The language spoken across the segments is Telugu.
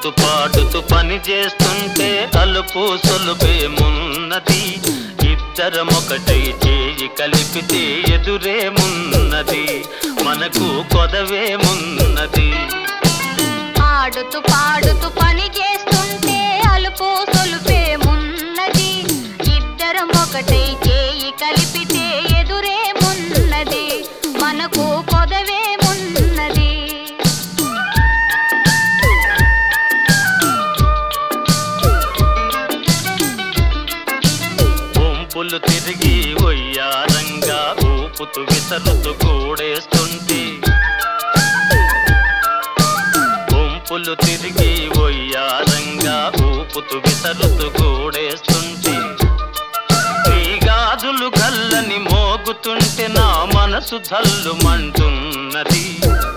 ఆడుతూ పాడుతూ పని చేస్తుంటే అలుపు సొలుపేమున్నది ఇద్దరం ఒకటై చేయి కలిపితే ఎదురేమున్నది మనకు కొదవేమున్నది ఆడుతూ పాడుతూ పని చేస్తుంటే అలుపు సొలుపేమున్నది ఇద్దరం ఒకటై చేయి కలిపితే ఎదురేమున్నది మనకు కొదవేమున్నది గుంపులు తిరిగి ఒయ్యారంగా ఊపుతూ విసరుతూ కూడేస్తుంటే గుంపులు తిరిగి ఒయ్యారంగా ఊపుతూ విసరుతూ కూడేస్తుంటే నీ గాజులు గల్లని మోగుతుంటే నా మనసు జల్లుమంటున్నది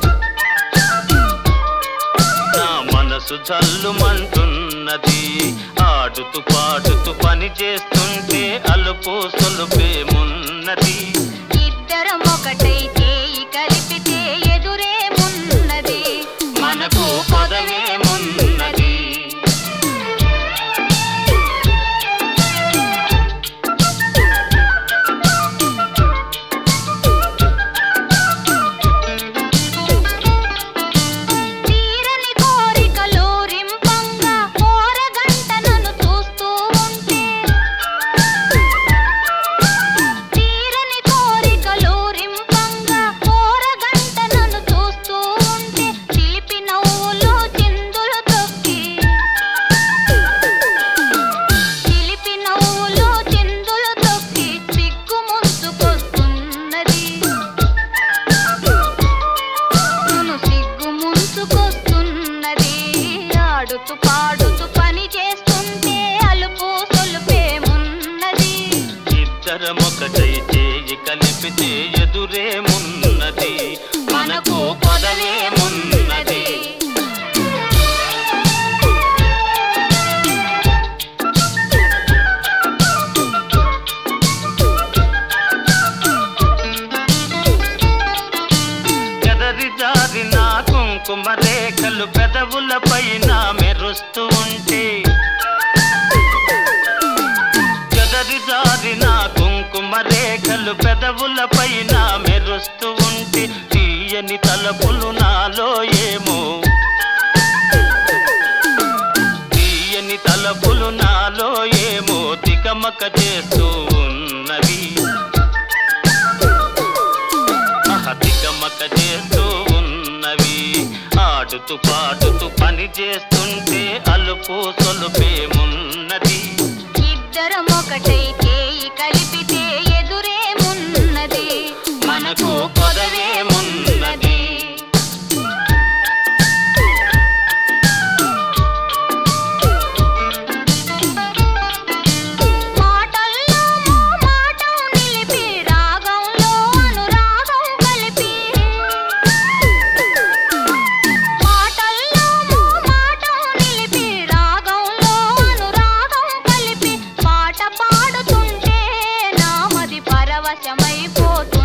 నా మనసు జల్లుమంటున్నది ఆడుతూ పాడుతూ పని చేస్తుంటే అలుపు సొలుపేమున్నది ఇద్దరం ఒకటై చేయి కలిపితే ఎదురేమున్నది మనకు పదవేమున్నది తీరని కోరికలు రింపంగా పోరగంట నన్ను చూస్తూ ఉంటే తీరని కోరికలు రింపంగా పోరగంట నన్ను చూస్తూ ఉంటే చిలిపి నవ్వులు చిందులు తొక్కి చిలిపి నవ్వులు చిందులు తొక్కి సిగ్గు ముంచుకొస్తున్నది నన్ను సిగ్గు ముంచుకొస్తున్నది ఆడుతూ పాడుతూ పని చేస్తుంటే అలుపు సొలుపేమున్నది ఇద్దరం ఒకటై చేయి కలిపితే ఎదురేమున్నది మనకు పదవేమున్నది ఎదరి జారిన కుంకుమ రేఖలు పెదవుల పైన మెరుస్తూ ఉంటే చెదరి జారిన కుంకుమ రేఖలు పెదవుల పైన మెరుస్తూ ఉంటే తీయని తలపులు నాలో ఏమో తీయని తలపులు నాలో ఏమో తికమక చేస్తూ ఉన్నవి ఆహా, తికమక చేస్తూ ఉన్నవి ఆడుతూ పాడుతూ పని చేస్తుంటే అలుపు సొలుపేమున్నది ఇద్దరం ఒకటై చేయి కలిపితే ఎదురేమున్నది మనకు కొదవేమున్నది మాటల్లో మో మాటం నిలిపి రాగంలో అనురాగం కలిపి మాటల్లో మో మాటం నిలిపి రాగంలో అనురాగం కలిపి పాట పాడుతుంటే నామది పరవశమైపోతుంది